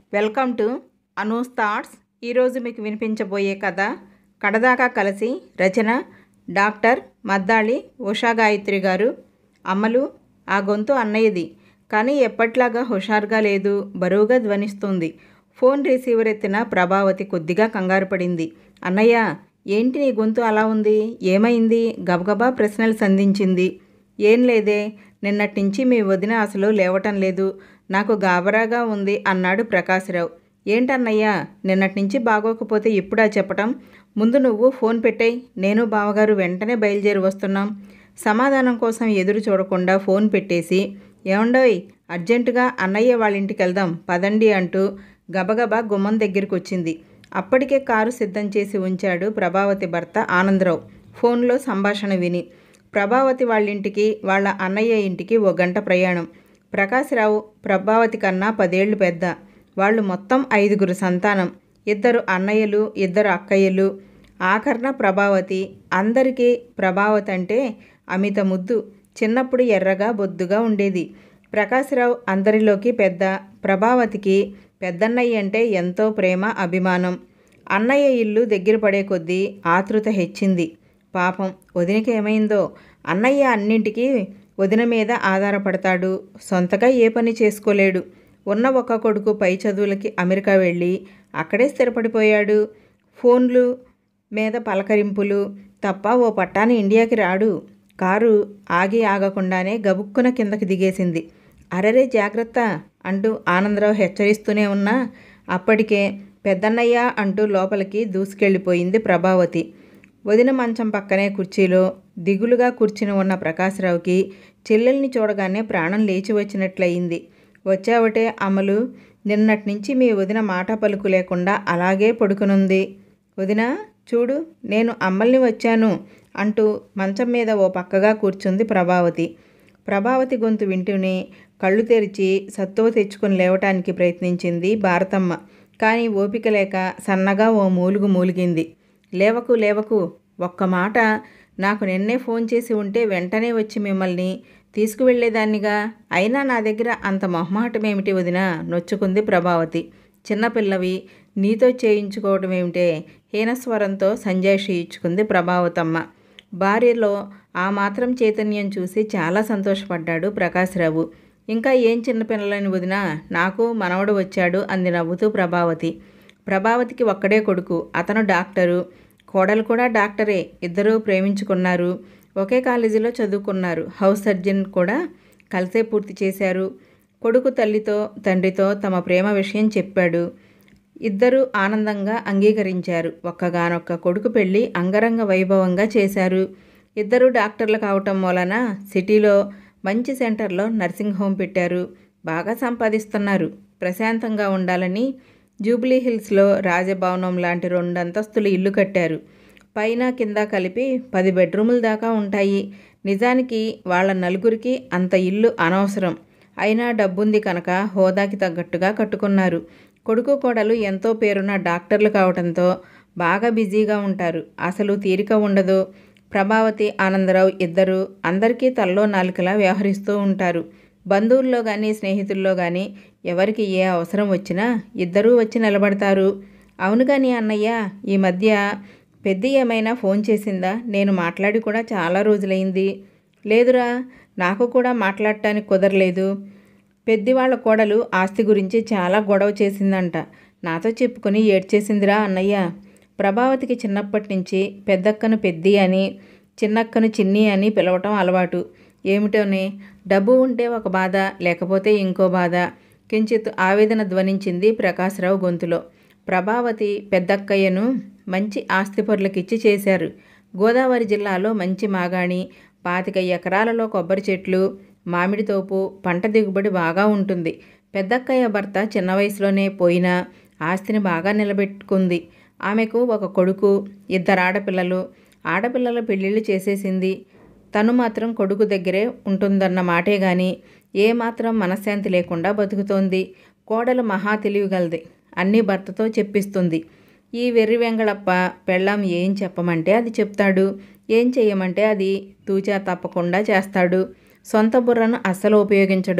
welcome to Anu's thoughts ఈరోజు మీకు వినిపించబోయే కథ కడదాకా కలిసి రచన డాక్టర్ మద్దాళి ఉషా గాయత్రి గారు అమ్మలు ఆ గొంతు అన్నయ్యది కానీ ఎప్పట్లాగా హుషారుగా లేదు బరువుగా ధ్వనిస్తుంది ఫోన్ రిసీవర్ ఎత్తిన ప్రభావతి కొద్దిగా కంగారు పడింది అన్నయ్య ఏంటి నీ గొంతు అలా ఉంది ఏమైంది గబగబా ప్రశ్నలు సంధించింది ఏం లేదే నిన్నటి నుంచి మీ వదిన అసలు లేవటం లేదు నాకు గాబరాగా ఉంది అన్నాడు ప్రకాశ్రావు ఏంటన్నయ్యా నిన్నటి నుంచి బాగోకపోతే ఇప్పుడా చెప్పటం ముందు నువ్వు ఫోన్ పెట్టేయ్ నేను బావగారు వెంటనే బయలుదేరి వస్తున్నాం సమాధానం కోసం ఎదురు చూడకుండా ఫోన్ పెట్టేసి ఏమండోయ్ అర్జెంటుగా అన్నయ్య వాళ్ళ ఇంటికి వెళ్దాం పదండి అంటూ గబగబా గుమ్మం దగ్గరికి వచ్చింది అప్పటికే కారు సిద్ధం చేసి ఉంచాడు ప్రభావతి భర్త ఆనందరావు ఫోన్లో సంభాషణ విని ప్రభావతి వాళ్ళ ఇంటికి వాళ్ళ అన్నయ్య ఇంటికి ఓ గంట ప్రయాణం ప్రకాశ్రావు ప్రభావతి కన్నా పదేళ్లు పెద్ద వాళ్ళు మొత్తం ఐదుగురు సంతానం ఇద్దరు అన్నయ్యలు ఇద్దరు అక్కయ్యలు ఆఖరణ ప్రభావతి అందరికీ ప్రభావతి అంటే అమిత ముద్దు చిన్నప్పుడు ఎర్రగా బొద్దుగా ఉండేది ప్రకాశ్రావు అందరిలోకి పెద్ద ప్రభావతికి పెద్దన్నయ్య అంటే ఎంతో ప్రేమ అభిమానం అన్నయ్య ఇల్లు దగ్గర పడే కొద్దీ ఆతృత హెచ్చింది పాపం వదినకి ఏమైందో అన్నయ్య అన్నింటికీ వదిన మీద ఆధారపడతాడు సొంతగా ఏ పని చేసుకోలేడు ఉన్న ఒక కొడుకు పై చదువులకి అమెరికా వెళ్ళి అక్కడే స్థిరపడిపోయాడు ఫోన్లు మీద పలకరింపులు తప్ప ఓ పట్టాన ఇండియాకి రాడు కారు ఆగి ఆగకుండానే గబుక్కున కిందకి దిగేసింది అరరే జాగ్రత్త అంటూ ఆనందరావు హెచ్చరిస్తూనే ఉన్నా అప్పటికే పెద్దన్నయ్య అంటూ లోపలికి దూసుకెళ్ళిపోయింది ప్రభావతి వదిన మంచం పక్కనే కుర్చీలో దిగులుగా కూర్చుని ఉన్న ప్రకాశ్రావుకి చెల్లెల్ని చూడగానే ప్రాణం లేచి వచ్చినట్లయింది వచ్చావటే అమలు నిన్నటి నుంచి మీ వదిన మాట పలుకు లేకుండా అలాగే పడుకునుంది వదిన చూడు నేను అమ్మల్ని వచ్చాను అంటూ మంచం మీద ఓ పక్కగా కూర్చుంది ప్రభావతి ప్రభావతి గొంతు వింటూనే కళ్ళు తెరిచి సత్తువ తెచ్చుకొని లేవటానికి ప్రయత్నించింది భారతమ్మ కానీ ఓపిక లేక సన్నగా ఓ మూలుగు మూలిగింది లేవకు లేవకు ఒక్క మాట నాకు నిన్నే ఫోన్ చేసి ఉంటే వెంటనే వచ్చి మిమ్మల్ని తీసుకువెళ్ళేదాన్నిగా అయినా నా దగ్గర అంత మొహమాటమేమిటి వదిన నొచ్చుకుంది ప్రభావతి చిన్నపిల్లవి నీతో చేయించుకోవడం ఏమిటే హీనస్వరంతో సంజాయిషి ఇచ్చుకుంది ప్రభావతమ్మ భార్యలో ఆ మాత్రం చైతన్యం చూసి చాలా సంతోషపడ్డాడు ప్రకాశ్రావు ఇంకా ఏం చిన్నపిల్లలని వదినా నాకు మనవడు వచ్చాడు అంది నవ్వుతూ ప్రభావతి ప్రభావతికి ఒక్కడే కొడుకు అతను డాక్టరు కోడలు కూడా డాక్టరే ఇద్దరూ ప్రేమించుకున్నారు ఒకే కాలేజీలో చదువుకున్నారు హౌస్ సర్జన్ కూడా కలిసే పూర్తి చేశారు కొడుకు తల్లితో తండ్రితో తమ ప్రేమ విషయం చెప్పాడు ఇద్దరూ ఆనందంగా అంగీకరించారు ఒక్కగానొక్క కొడుకు పెళ్లి అంగరంగ వైభవంగా చేశారు ఇద్దరు డాక్టర్లు కావటం వలన సిటీలో మంచి సెంటర్లో నర్సింగ్ హోమ్ పెట్టారు బాగా సంపాదిస్తున్నారు ప్రశాంతంగా ఉండాలని జూబ్లీ హిల్స్లో రాజభవనం లాంటి రెండంతస్తులు ఇల్లు కట్టారు పైన కింద కలిపి పది బెడ్రూముల దాకా ఉంటాయి నిజానికి వాళ్ళ నలుగురికి అంత ఇల్లు అనవసరం అయినా డబ్బుంది కనుక హోదాకి తగ్గట్టుగా కట్టుకున్నారు కొడుకు కోడలు ఎంతో పేరున్న డాక్టర్లు కావడంతో బాగా బిజీగా ఉంటారు అసలు తీరిక ఉండదు ప్రభావతి ఆనందరావు ఇద్దరు అందరికీ తల్లో నాలుకలా వ్యవహరిస్తూ ఉంటారు బంధువుల్లో కానీ స్నేహితుల్లో కానీ ఎవరికి ఏ అవసరం వచ్చినా ఇద్దరూ వచ్చి నిలబడతారు అవును కానీ అన్నయ్య ఈ మధ్య పెద్ద ఏమైనా ఫోన్ చేసిందా నేను మాట్లాడి కూడా చాలా రోజులైంది లేదురా నాకు కూడా మాట్లాడటానికి కుదరలేదు పెద్ది వాళ్ళ కోడలు ఆస్తి గురించి చాలా గొడవ చేసిందంట నాతో చెప్పుకొని ఏడ్చేసిందిరా అన్నయ్య ప్రభావతికి చిన్నప్పటి నుంచి పెద్దక్కను పెద్ది అని చిన్నక్కను చిన్ని అని పిలవటం అలవాటు ఏమిటోనే డబ్బు ఉంటే ఒక బాధ లేకపోతే ఇంకో బాధ కించిత్ ఆవేదన ధ్వనించింది ప్రకాశ్రావు గొంతులో ప్రభావతి పెద్దక్కయ్యను మంచి ఆస్తిపరులకిచ్చి చేశారు గోదావరి జిల్లాలో మంచి మాగాణి పాతిక ఎకరాలలో కొబ్బరి చెట్లు మామిడి తోపు పంట దిగుబడి బాగా ఉంటుంది పెద్దక్కయ్య భర్త చిన్న వయసులోనే పోయినా ఆస్తిని బాగా నిలబెట్టుకుంది ఆమెకు ఒక కొడుకు ఇద్దరు ఆడపిల్లలు ఆడపిల్లల పెళ్ళిళ్ళు చేసేసింది తను మాత్రం కొడుకు దగ్గరే ఉంటుందన్న మాటే గాని ఏమాత్రం మనశ్శాంతి లేకుండా బతుకుతోంది కోడలు మహా తెలివిగలది అన్నీ భర్తతో చెప్పిస్తుంది ఈ వెర్రి వెంగళప్ప పెళ్ళాం ఏం చెప్పమంటే అది చెప్తాడు ఏం చేయమంటే అది తూచా తప్పకుండా చేస్తాడు సొంత బుర్రను అస్సలు ఉపయోగించడు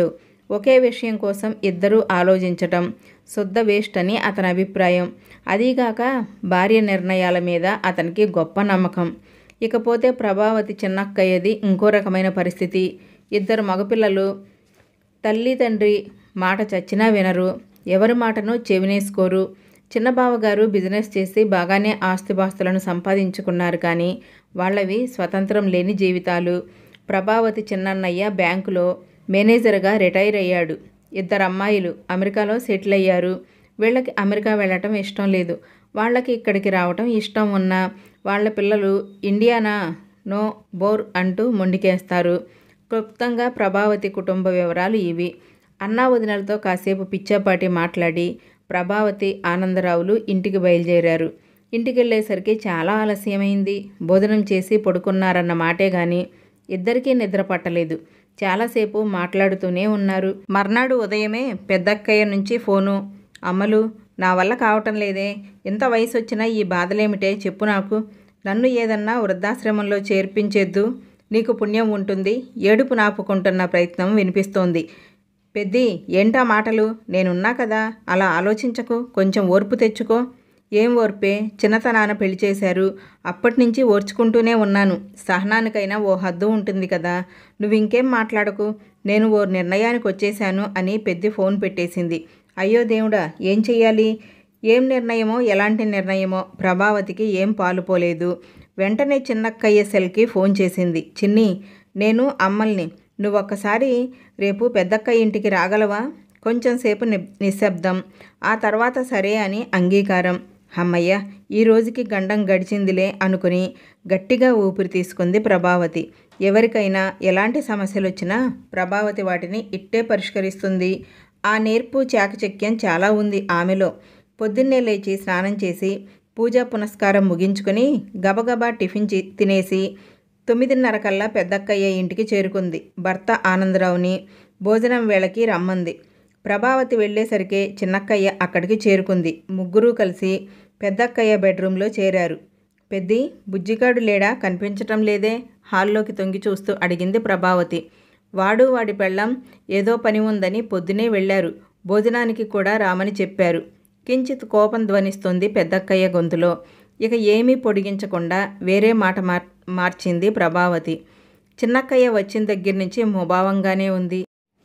ఒకే విషయం కోసం ఇద్దరూ ఆలోచించటం శుద్ధ వేస్ట్ అని అతని అభిప్రాయం అదీగాక భార్య నిర్ణయాల మీద అతనికి గొప్ప నమ్మకం ఇకపోతే ప్రభావతి చిన్నక్కయ్యది ఇంకో రకమైన పరిస్థితి ఇద్దరు మగపిల్లలు తల్లి తండ్రి మాట చచ్చినా వినరు ఎవరి మాటను చెవినేసుకోరు చిన్న బావగారు బిజినెస్ చేసి బాగానే ఆస్తిపాస్తులను సంపాదించుకున్నారు కానీ వాళ్ళవి స్వతంత్రం లేని జీవితాలు ప్రభావతి చిన్నన్నయ్య బ్యాంకులో మేనేజర్గా రిటైర్ అయ్యాడు ఇద్దరు అమ్మాయిలు అమెరికాలో సెటిల్ అయ్యారు వీళ్ళకి అమెరికా వెళ్ళటం ఇష్టం లేదు వాళ్ళకి ఇక్కడికి రావటం ఇష్టం ఉన్నా వాళ్ళ పిల్లలు ఇండియానా నో బోర్ అంటూ మొండికేస్తారు క్లుప్తంగా ప్రభావతి కుటుంబ వివరాలు ఇవి అన్నా వదినలతో కాసేపు పిచ్చాపాటి మాట్లాడి ప్రభావతి ఆనందరావులు ఇంటికి బయలుదేరారు ఇంటికి వెళ్ళేసరికి చాలా ఆలస్యమైంది భోజనం చేసి పడుకున్నారన్న మాటే గాని ఇద్దరికీ నిద్ర పట్టలేదు చాలాసేపు మాట్లాడుతూనే ఉన్నారు మర్నాడు ఉదయమే పెద్దక్కయ్య నుంచి ఫోను అమ్మలు నా వల్ల కావటం లేదే ఇంత వయసు వచ్చినా ఈ బాధలేమిటే చెప్పు నాకు నన్ను ఏదన్నా వృద్ధాశ్రమంలో చేర్పించేద్దు నీకు పుణ్యం ఉంటుంది ఏడుపు నాపుకుంటున్న ప్రయత్నం వినిపిస్తోంది పెద్ది ఏంటా మాటలు నేనున్నా కదా అలా ఆలోచించకు కొంచెం ఓర్పు తెచ్చుకో ఏం ఓర్పే చిన్నతనాన పెళ్లి చేశారు అప్పటి నుంచి ఓర్చుకుంటూనే ఉన్నాను సహనానికైనా ఓ హద్దు ఉంటుంది కదా నువ్వు ఇంకేం మాట్లాడకు నేను ఓ నిర్ణయానికి వచ్చేశాను అని పెద్ది ఫోన్ పెట్టేసింది అయ్యో దేవుడా ఏం చెయ్యాలి ఏం నిర్ణయమో ఎలాంటి నిర్ణయమో ప్రభావతికి ఏం పాలుపోలేదు వెంటనే చిన్నక్కయ్య సెల్కి ఫోన్ చేసింది చిన్ని నేను అమ్మల్ని నువ్వొక్కసారి రేపు పెద్దక్కయ్య ఇంటికి రాగలవా కొంచెం సేపు ని నిశ్శబ్దం ఆ తర్వాత సరే అని అంగీకారం అమ్మయ్య ఈ రోజుకి గండం గడిచిందిలే అనుకుని గట్టిగా ఊపిరి తీసుకుంది ప్రభావతి ఎవరికైనా ఎలాంటి సమస్యలు వచ్చినా ప్రభావతి వాటిని ఇట్టే పరిష్కరిస్తుంది ఆ నేర్పు చాకచక్యం చాలా ఉంది ఆమెలో పొద్దున్నే లేచి స్నానం చేసి పూజా పునస్కారం ముగించుకొని గబగబా టిఫిన్ చి- తినేసి తొమ్మిదిన్నర కల్లా పెద్దక్కయ్య ఇంటికి చేరుకుంది భర్త ఆనందరావుని భోజనం వేళకి రమ్మంది ప్రభావతి వెళ్ళేసరికి చిన్నక్కయ్య అక్కడికి చేరుకుంది ముగ్గురు కలిసి పెద్దక్కయ్య బెడ్రూమ్లో చేరారు పెద్ది బుజ్జిగాడు లేడా కనిపించటం లేదే హాల్లోకి తొంగి చూస్తూ అడిగింది ప్రభావతి వాడు వాడి పెళ్ళం ఏదో పని ఉందని పొద్దునే వెళ్ళారు భోజనానికి కూడా రామని చెప్పారు కించిత్ కోపం ధ్వనిస్తుంది పెద్దక్కయ్య గొంతులో ఇక ఏమీ పొడిగించకుండా వేరే మాట మార్ మార్చింది ప్రభావతి చిన్నక్కయ్య వచ్చిన దగ్గర నుంచి ముభావంగానే ఉంది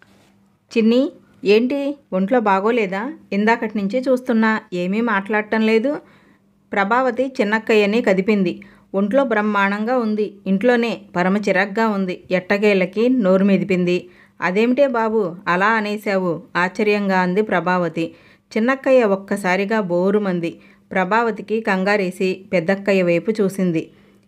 చిన్ని ఏంటి ఒంట్లో బాగోలేదా ఇందాకటి నుంచి చూస్తున్నా ఏమీ మాట్లాడటం లేదు ప్రభావతి చిన్నక్కయ్యని కదిపింది ఒంట్లో బ్రహ్మాండంగా ఉంది ఇంట్లోనే పరమ చిరగ్గా ఉంది ఎట్టకేళ్ళకి నోరు మెదిపింది అదేమిటే బాబు అలా అనేశావు ఆశ్చర్యంగా అంది ప్రభావతి చిన్నక్కయ్య ఒక్కసారిగా బోరుమంది ప్రభావతికి కంగారేసి పెద్దక్కయ్య వైపు చూసింది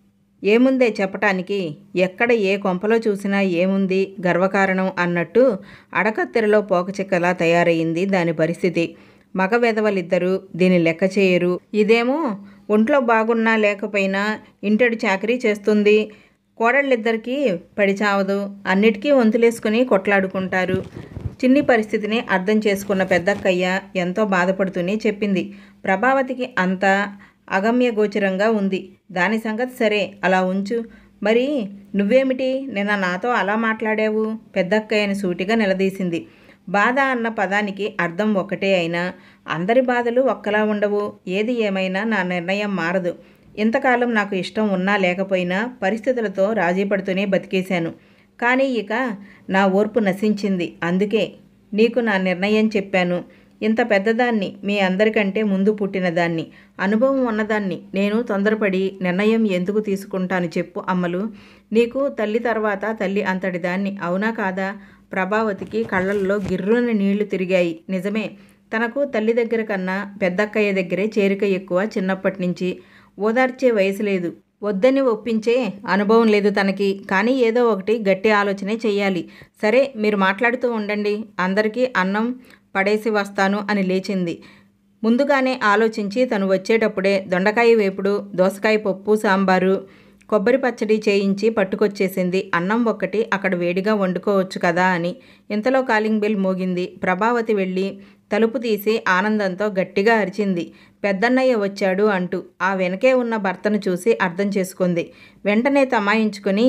ఏముందే చెప్పటానికి ఎక్కడ ఏ కొంపలో చూసినా ఏముంది గర్వకారణం అన్నట్టు అడకత్తెరలో పోకచిక్కలా తయారయ్యింది దాని పరిస్థితి మగ వెధవలిద్దరూ దీని లెక్క చేయరు ఇదేమో ఒంట్లో బాగున్నా లేకపోయినా ఇంటడి చాకరీ చేస్తుంది కోడళ్ళిద్దరికీ పడి చావదు అన్నిటికీ వంతులేసుకుని కొట్లాడుకుంటారు చిన్ని పరిస్థితిని అర్థం చేసుకున్న పెద్దక్కయ్య ఎంతో బాధపడుతూనే చెప్పింది ప్రభావతికి అంత అగమ్య గోచరంగా ఉంది దాని సంగతి సరే అలా ఉంచు మరి నువ్వేమిటి నిన్న నాతో అలా మాట్లాడావు పెద్దక్కయ్యని సూటిగా నిలదీసింది బాధ అన్న పదానికి అర్థం ఒకటే అయినా అందరి బాధలు ఒక్కలా ఉండవు ఏది ఏమైనా నా నిర్ణయం మారదు ఇంతకాలం నాకు ఇష్టం ఉన్నా లేకపోయినా పరిస్థితులతో రాజీ పడుతూనే బతికేశాను కానీ ఇక నా ఓర్పు నశించింది అందుకే నీకు నా నిర్ణయం చెప్పాను ఇంత పెద్దదాన్ని మీ అందరికంటే ముందు పుట్టిన దాన్ని అనుభవం ఉన్నదాన్ని నేను తొందరపడి నిర్ణయం ఎందుకు తీసుకుంటాను చెప్పు అమ్మలు నీకు తల్లి తర్వాత తల్లి అంతటి దాన్ని అవునా కాదా ప్రభావతికి కళ్ళల్లో గిర్రున నీళ్లు తిరిగాయి నిజమే తనకు తల్లి దగ్గర కన్నా పెద్దక్కయ్య దగ్గరే చేరిక ఎక్కువ చిన్నప్పటి నుంచి ఓదార్చే వయసు లేదు వద్దని ఒప్పించే అనుభవం లేదు తనకి కానీ ఏదో ఒకటి గట్టి ఆలోచనే చెయ్యాలి సరే మీరు మాట్లాడుతూ ఉండండి అందరికీ అన్నం పడేసి వస్తాను అని లేచింది ముందుగానే ఆలోచించి తను వచ్చేటప్పుడే దొండకాయ వేపుడు దోసకాయ పప్పు సాంబారు కొబ్బరి పచ్చడి చేయించి పట్టుకొచ్చేసింది అన్నం ఒక్కటి అక్కడ వేడిగా వండుకోవచ్చు కదా అని ఇంతలో కాలింగ్ బెల్ మోగింది ప్రభావతి వెళ్ళి తలుపు తీసి ఆనందంతో గట్టిగా అరిచింది పెద్దన్నయ్య వచ్చాడు అంటూ ఆ వెనకే ఉన్న భర్తను చూసి అర్థం చేసుకుంది వెంటనే తమాయించుకొని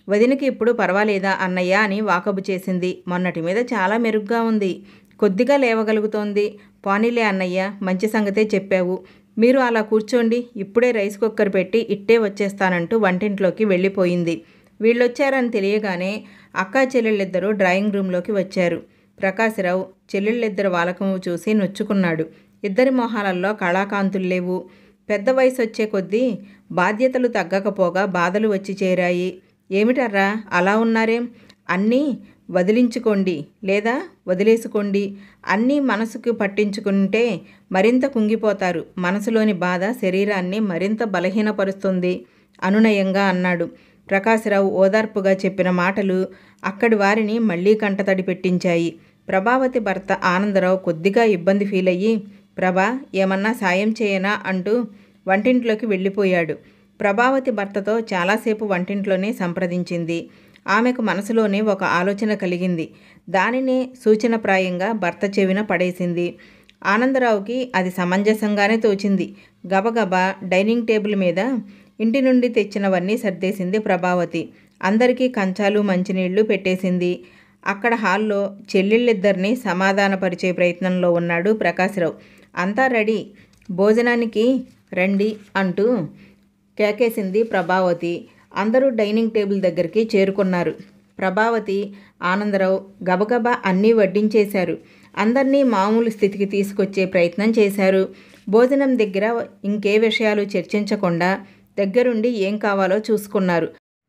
వదినకి ఇప్పుడు పర్వాలేదా అన్నయ్య అని వాకబు చేసింది మొన్నటి మీద చాలా మెరుగ్గా ఉంది కొద్దిగా లేవగలుగుతోంది పోనీలే అన్నయ్య మంచి సంగతే చెప్పావు మీరు అలా కూర్చోండి ఇప్పుడే రైస్ కుక్కర్ పెట్టి ఇట్టే వచ్చేస్తానంటూ వంటింట్లోకి వెళ్ళిపోయింది వీళ్ళొచ్చారని తెలియగానే అక్కా చెల్లెళ్ళిద్దరూ డ్రాయింగ్ రూమ్లోకి వచ్చారు ప్రకాశరావు చెల్లెళ్ళిద్దరు వాలకము చూసి నొచ్చుకున్నాడు ఇద్దరి మొహాలల్లో కళాకాంతులు లేవు పెద్ద వయసు వచ్చే కొద్దీ బాధ్యతలు తగ్గకపోగా బాధలు వచ్చి చేరాయి ఏమిటర్రా అలా ఉన్నారేం అన్నీ వదిలించుకోండి లేదా వదిలేసుకోండి అన్నీ మనసుకు పట్టించుకుంటే మరింత కుంగిపోతారు మనసులోని బాధ శరీరాన్ని మరింత బలహీనపరుస్తుంది అనునయంగా అన్నాడు ప్రకాశరావు ఓదార్పుగా చెప్పిన మాటలు అక్కడి వారిని మళ్ళీ కంటతడి పెట్టించాయి ప్రభావతి భర్త ఆనందరావు కొద్దిగా ఇబ్బంది ఫీల్ అయ్యి ప్రభా ఏమన్నా సాయం చేయనా అంటూ వంటింట్లోకి వెళ్ళిపోయాడు ప్రభావతి భర్తతో చాలాసేపు వంటింట్లోనే సంప్రదించింది ఆమెకు మనసులోనే ఒక ఆలోచన కలిగింది దానినే సూచనప్రాయంగా భర్త చెవిన పడేసింది ఆనందరావుకి అది సమంజసంగానే తోచింది గబగబా డైనింగ్ టేబుల్ మీద ఇంటి నుండి తెచ్చినవన్నీ సర్దేసింది ప్రభావతి అందరికీ కంచాలు మంచినీళ్లు పెట్టేసింది అక్కడ హాల్లో చెల్లెళ్ళిద్దరిని సమాధానపరిచే ప్రయత్నంలో ఉన్నాడు ప్రకాశ్రావు అంతా రెడీ భోజనానికి రండి అంటూ కేకేసింది ప్రభావతి అందరూ డైనింగ్ టేబుల్ దగ్గరికి చేరుకున్నారు ప్రభావతి ఆనందరావు గబగబా అన్నీ వడ్డించేశారు అందరినీ మామూలు స్థితికి తీసుకొచ్చే ప్రయత్నం చేశారు భోజనం దగ్గర ఇంకే విషయాలు చర్చించకుండా దగ్గరుండి ఏం కావాలో చూసుకున్నారు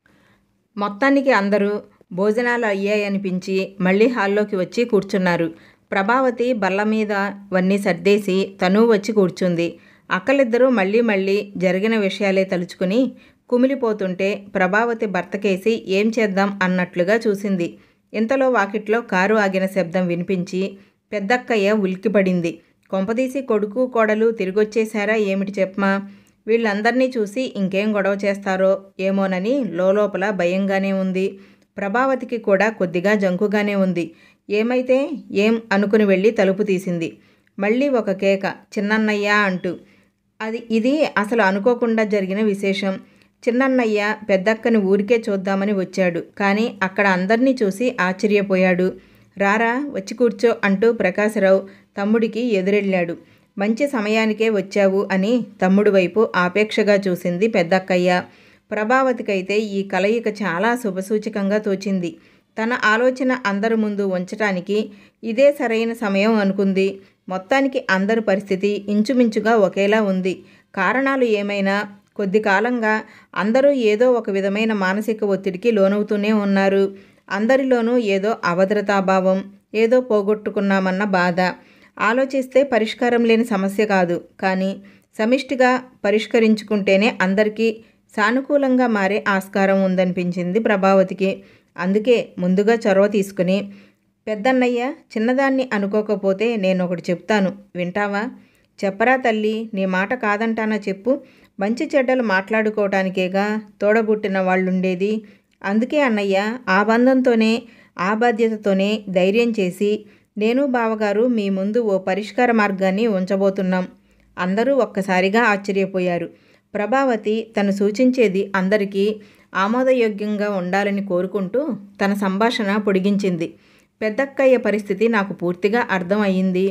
మొత్తానికి అందరూ భోజనాలు అయ్యాయనిపించి మళ్ళీ హాల్లోకి వచ్చి కూర్చున్నారు ప్రభావతి బల్ల మీద వన్నీ సర్దేసి తను వచ్చి కూర్చుంది అక్కలిద్దరూ మళ్ళీ మళ్ళీ జరిగిన విషయాలే తలుచుకుని కుమిలిపోతుంటే ప్రభావతి భర్తకేసి ఏం చేద్దాం అన్నట్లుగా చూసింది ఇంతలో వాకిట్లో కారు ఆగిన శబ్దం వినిపించి పెద్దక్కయ్య ఉలిక్కిపడింది కొంపదీసి కొడుకు కోడలు తిరిగొచ్చేశారా ఏమిటి చెప్పమా వీళ్ళందరినీ చూసి ఇంకేం గొడవ చేస్తారో ఏమోనని లోపల భయంగానే ఉంది ప్రభావతికి కూడా కొద్దిగా జంకుగానే ఉంది ఏమైతే ఏం అనుకుని వెళ్ళి తలుపు తీసింది మళ్ళీ ఒక కేక చిన్నన్నయ్య అంటూ అది ఇది అసలు అనుకోకుండా జరిగిన విశేషం చిన్నన్నయ్య పెద్దక్కని ఊరికే చూద్దామని వచ్చాడు కానీ అక్కడ అందరినీ చూసి ఆశ్చర్యపోయాడు రారా వచ్చి కూర్చో అంటూ ప్రకాశరావు తమ్ముడికి ఎదురెళ్ళాడు మంచి సమయానికే వచ్చావు అని తమ్ముడు వైపు ఆపేక్షగా చూసింది పెద్దక్కయ్య ప్రభావతికైతే ఈ కలయిక చాలా శుభసూచకంగా తోచింది తన ఆలోచన అందరి ముందు ఉంచటానికి ఇదే సరైన సమయం అనుకుంది మొత్తానికి అందరి పరిస్థితి ఇంచుమించుగా ఒకేలా ఉంది కారణాలు ఏమైనా కొద్ది కాలంగా అందరూ ఏదో ఒక విధమైన మానసిక ఒత్తిడికి లోనవుతూనే ఉన్నారు అందరిలోనూ ఏదో అభద్రతాభావం ఏదో పోగొట్టుకున్నామన్న బాధ ఆలోచిస్తే పరిష్కారం లేని సమస్య కాదు కానీ సమిష్టిగా పరిష్కరించుకుంటేనే అందరికీ సానుకూలంగా మారే ఆస్కారం ఉందనిపించింది ప్రభావతికి అందుకే ముందుగా చొరవ తీసుకుని పెద్దన్నయ్య చిన్నదాన్ని అనుకోకపోతే నేను ఒకటి చెప్తాను వింటావా చెప్పరా తల్లి నీ మాట కాదంటానా చెప్పు మంచి చెడ్డలు మాట్లాడుకోవటానికేగా తోడబుట్టిన వాళ్ళుండేది అందుకే అన్నయ్య ఆ బంధంతోనే ఆ బాధ్యతతోనే ధైర్యం చేసి నేను బావగారు మీ ముందు ఓ పరిష్కార మార్గాన్ని ఉంచబోతున్నాం అందరూ ఒక్కసారిగా ఆశ్చర్యపోయారు ప్రభావతి తను సూచించేది అందరికీ ఆమోదయోగ్యంగా ఉండాలని కోరుకుంటూ తన సంభాషణ పొడిగించింది పెద్దక్కయ్య పరిస్థితి నాకు పూర్తిగా అర్థం అయ్యింది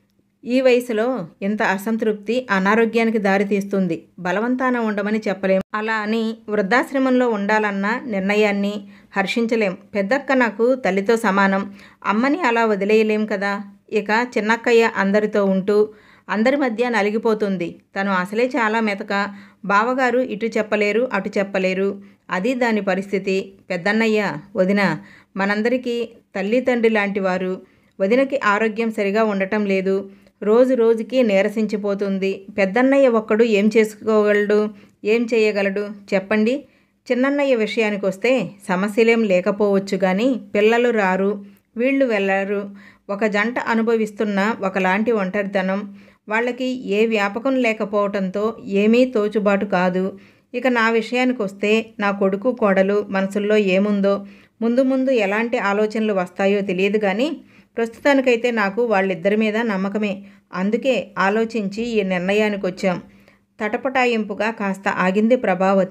ఈ వయసులో ఇంత అసంతృప్తి అనారోగ్యానికి దారితీస్తుంది బలవంతాన ఉండమని చెప్పలేం అలా అని వృద్ధాశ్రమంలో ఉండాలన్న నిర్ణయాన్ని హర్షించలేం పెద్దక్క నాకు తల్లితో సమానం అమ్మని అలా వదిలేయలేం కదా ఇక చిన్నక్కయ్య అందరితో ఉంటూ అందరి మధ్య నలిగిపోతుంది తను అసలే చాలా మెతక బావగారు ఇటు చెప్పలేరు అటు చెప్పలేరు అది దాని పరిస్థితి పెద్దన్నయ్య వదిన మనందరికీ తల్లి తండ్రి లాంటి వారు వదినకి ఆరోగ్యం సరిగా ఉండటం లేదు రోజు రోజుకి నీరసించిపోతుంది పెద్దన్నయ్య ఒక్కడు ఏం చేసుకోగలడు ఏం చేయగలడు చెప్పండి చిన్నన్నయ్య విషయానికి వస్తే సమస్యలేం లేకపోవచ్చు కానీ పిల్లలు రారు వీళ్ళు వెళ్ళరు ఒక జంట అనుభవిస్తున్న ఒకలాంటి ఒంటరితనం వాళ్ళకి ఏ వ్యాపకం లేకపోవటంతో ఏమీ తోచుబాటు కాదు ఇక నా విషయానికి వస్తే నా కొడుకు కోడలు మనసుల్లో ఏముందో ముందు ముందు ఎలాంటి ఆలోచనలు వస్తాయో తెలియదు కానీ ప్రస్తుతానికైతే నాకు వాళ్ళిద్దరి మీద నమ్మకమే అందుకే ఆలోచించి ఈ నిర్ణయానికి వచ్చాం తటపటాయింపుగా కాస్త ఆగింది ప్రభావతి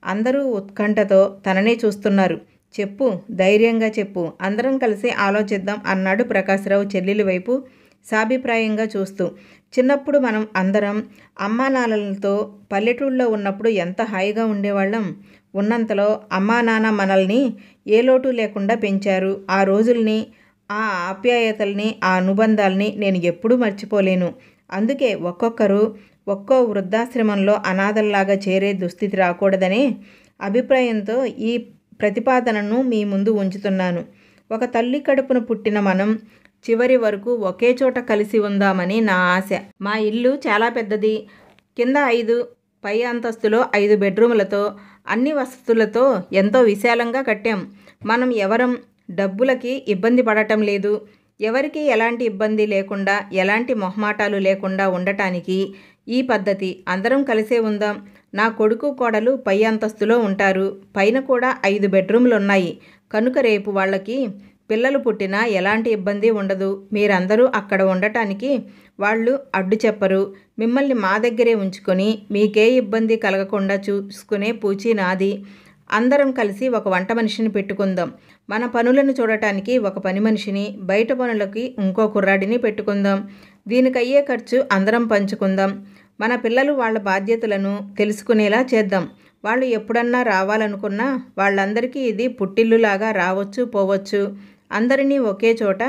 అందరూ ఉత్కంఠతో తననే చూస్తున్నారు చెప్పు ధైర్యంగా చెప్పు అందరం కలిసి ఆలోచిద్దాం అన్నాడు ప్రకాశ్రావు చెల్లెలి వైపు సాభిప్రాయంగా చూస్తూ చిన్నప్పుడు మనం అందరం అమ్మా నాన్నలతో పల్లెటూళ్ళలో ఉన్నప్పుడు ఎంత హాయిగా ఉండేవాళ్ళం ఉన్నంతలో అమ్మా నాన్న మనల్ని ఏ లోటు లేకుండా పెంచారు ఆ రోజుల్ని ఆ ఆప్యాయతల్ని ఆ అనుబంధాల్ని నేను ఎప్పుడూ మర్చిపోలేను అందుకే ఒక్కొక్కరు ఒక్కో వృద్ధాశ్రమంలో అనాథల్లాగా చేరే దుస్థితి రాకూడదనే అభిప్రాయంతో ఈ ప్రతిపాదనను మీ ముందు ఉంచుతున్నాను ఒక తల్లి కడుపున పుట్టిన మనం చివరి వరకు ఒకే చోట కలిసి ఉందామని నా ఆశ మా ఇల్లు చాలా పెద్దది కింద ఐదు పై అంతస్తులో ఐదు బెడ్రూములతో అన్ని వసతులతో ఎంతో విశాలంగా కట్టాం మనం ఎవరం డబ్బులకి ఇబ్బంది పడటం లేదు ఎవరికి ఎలాంటి ఇబ్బంది లేకుండా ఎలాంటి మొహమాటాలు లేకుండా ఉండటానికి ఈ పద్ధతి అందరం కలిసే ఉందాం నా కొడుకు కోడలు పై అంతస్తులో ఉంటారు పైన కూడా ఐదు బెడ్రూమ్లు ఉన్నాయి కనుక రేపు వాళ్ళకి పిల్లలు పుట్టినా ఎలాంటి ఇబ్బంది ఉండదు మీరందరూ అక్కడ ఉండటానికి వాళ్ళు అడ్డు చెప్పరు మిమ్మల్ని మా దగ్గరే ఉంచుకొని మీకే ఇబ్బంది కలగకుండా చూసుకునే పూచి నాది అందరం కలిసి ఒక వంట మనిషిని పెట్టుకుందాం మన పనులను చూడటానికి ఒక పని మనిషిని బయట పనులకి ఇంకో కుర్రాడిని పెట్టుకుందాం దీనికి అయ్యే ఖర్చు అందరం పంచుకుందాం మన పిల్లలు వాళ్ళ బాధ్యతలను తెలుసుకునేలా చేద్దాం వాళ్ళు ఎప్పుడన్నా రావాలనుకున్నా వాళ్ళందరికీ ఇది పుట్టిల్లులాగా రావచ్చు పోవచ్చు అందరినీ ఒకే చోట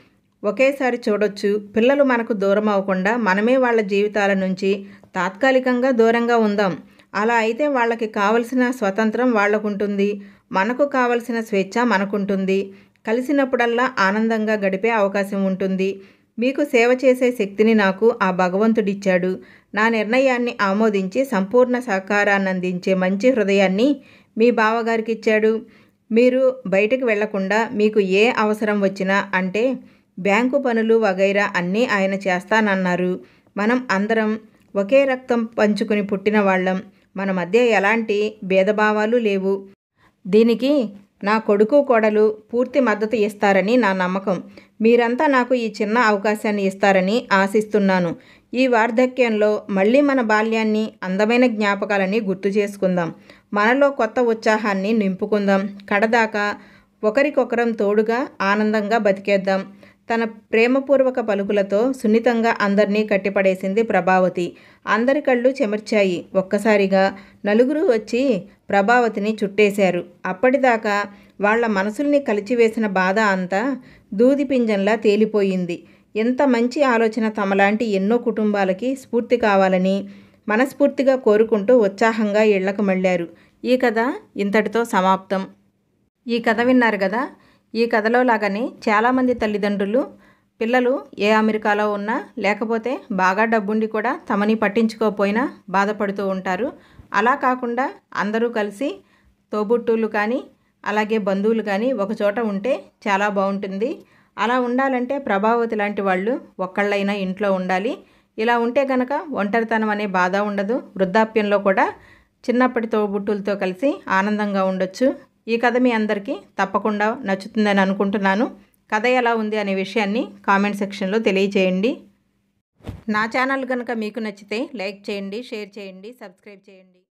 ఒకేసారి చూడొచ్చు పిల్లలు మనకు దూరం అవ్వకుండా మనమే వాళ్ళ జీవితాల నుంచి తాత్కాలికంగా దూరంగా ఉందాం అలా అయితే వాళ్ళకి కావలసిన స్వతంత్రం వాళ్ళకుంటుంది మనకు కావలసిన స్వేచ్ఛ మనకుంటుంది కలిసినప్పుడల్లా ఆనందంగా గడిపే అవకాశం ఉంటుంది మీకు సేవ చేసే శక్తిని నాకు ఆ భగవంతుడిచ్చాడు నా నిర్ణయాన్ని ఆమోదించి సంపూర్ణ సహకారాన్ని అందించే మంచి హృదయాన్ని మీ బావగారికి ఇచ్చాడు మీరు బయటకు వెళ్లకుండా మీకు ఏ అవసరం వచ్చినా అంటే బ్యాంకు పనులు వగైరా అన్నీ ఆయన చేస్తానన్నారు మనం అందరం ఒకే రక్తం పంచుకుని పుట్టిన వాళ్ళం మన మధ్య ఎలాంటి భేదభావాలు లేవు దీనికి నా కొడుకు కోడలు పూర్తి మద్దతు ఇస్తారని నా నమ్మకం మీరంతా నాకు ఈ చిన్న అవకాశాన్ని ఇస్తారని ఆశిస్తున్నాను ఈ వార్ధక్యంలో మళ్ళీ మన బాల్యాన్ని అందమైన జ్ఞాపకాలని గుర్తు చేసుకుందాం మనలో కొత్త ఉత్సాహాన్ని నింపుకుందాం కడదాకా ఒకరికొకరం తోడుగా ఆనందంగా బతికేద్దాం తన ప్రేమపూర్వక పలుకులతో సున్నితంగా అందరినీ కట్టిపడేసింది ప్రభావతి అందరి కళ్ళు చెమర్చాయి ఒక్కసారిగా నలుగురు వచ్చి ప్రభావతిని చుట్టేశారు అప్పటిదాకా వాళ్ళ మనసుల్ని కలిచివేసిన బాధ అంతా దూది పింజంలా తేలిపోయింది ఎంత మంచి ఆలోచన తమలాంటి ఎన్నో కుటుంబాలకి స్ఫూర్తి కావాలని మనస్ఫూర్తిగా కోరుకుంటూ ఉత్సాహంగా ఇళ్లకు మళ్ళారు ఈ కథ ఇంతటితో సమాప్తం ఈ కథ విన్నారు కదా ఈ కథలో లాగానే చాలామంది తల్లిదండ్రులు పిల్లలు ఏ అమెరికాలో ఉన్నా లేకపోతే బాగా డబ్బుండి కూడా తమని పట్టించుకోకపోయినా బాధపడుతూ ఉంటారు అలా కాకుండా అందరూ కలిసి తోబుట్టువులు కానీ అలాగే బంధువులు కానీ ఒక చోట ఉంటే చాలా బాగుంటుంది అలా ఉండాలంటే ప్రభావతి లాంటి వాళ్ళు ఒక్కళ్ళైనా ఇంట్లో ఉండాలి ఇలా ఉంటే కనుక ఒంటరితనం అనే బాధ ఉండదు వృద్ధాప్యంలో కూడా చిన్నప్పటి తోబుట్టులతో కలిసి ఆనందంగా ఉండొచ్చు ఈ కథ మీ అందరికీ తప్పకుండా నచ్చుతుందని అనుకుంటున్నాను కథ ఎలా ఉంది అనే విషయాన్ని కామెంట్ సెక్షన్లో తెలియచేయండి నా ఛానల్ కనుక మీకు నచ్చితే లైక్ చేయండి షేర్ చేయండి సబ్స్క్రైబ్ చేయండి